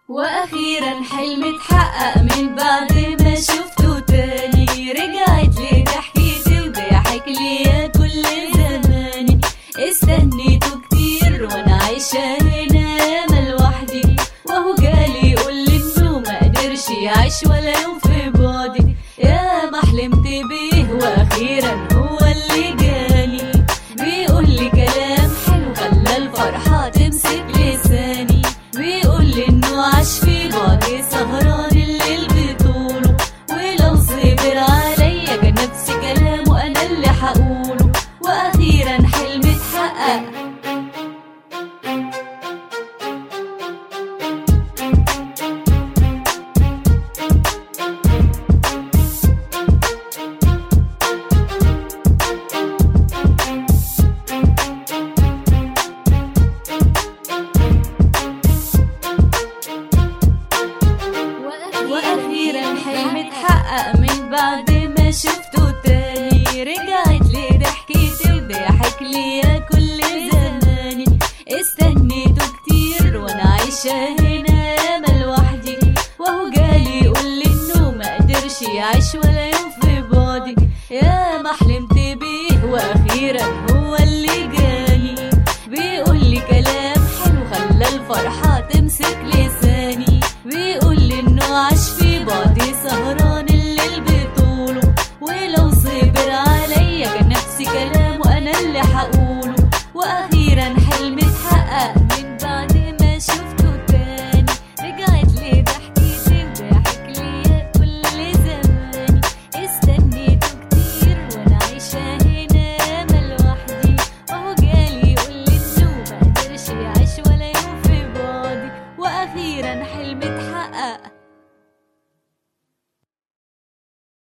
واخيرا حلمي اتحقق من بعد ما شفته تاني رجعت لي ضحكتي وضحك لي كل زماني استنيته كتير وانا عايشة هنا ياما لوحدي وهو جالي يقول لي انه ما قدرش يعيش ولا يوم في بعدي يا ما حلمت بيه واخيرا هو اللي جالي بيقول لي كلام حلو خلى الفرحة تمسك لساني بيقول لي انه عاش في بعدي سهران الليل بطوله ولو صبر عليا كان نفس كلامه انا اللي هقوله واخيرا حلمي اتحقق واخيرا حلمي اتحقق من بعد ما شفته تاني رجعت لي ضحكتي وضحك لي كل زماني استنيته كتير وانا عايشه هنا ياما لوحدي وهو جالي يقول لي انه ما قدرش يعيش ولا يوم في بعدي يا ما حلمت بيه واخيرا هو اللي جالي بيقول لي كلام حلو خلى الفرحه تمسك لساني بيقول لي انه عاش في بعدي سهران الليل بطوله ولو صبر عليا كان نفس كلامه انا اللي هقوله واخيرا حلمي اتحقق من بعد ما شفته تاني رجعت لي ضحكتي وضحك لي كل زماني استنيته كتير وانا عايشه هنا ياما لوحدي وهو جالي يقول لي انه ما قدرش يعيش ولا يوم في بعدي واخيرا حلمي اتحقق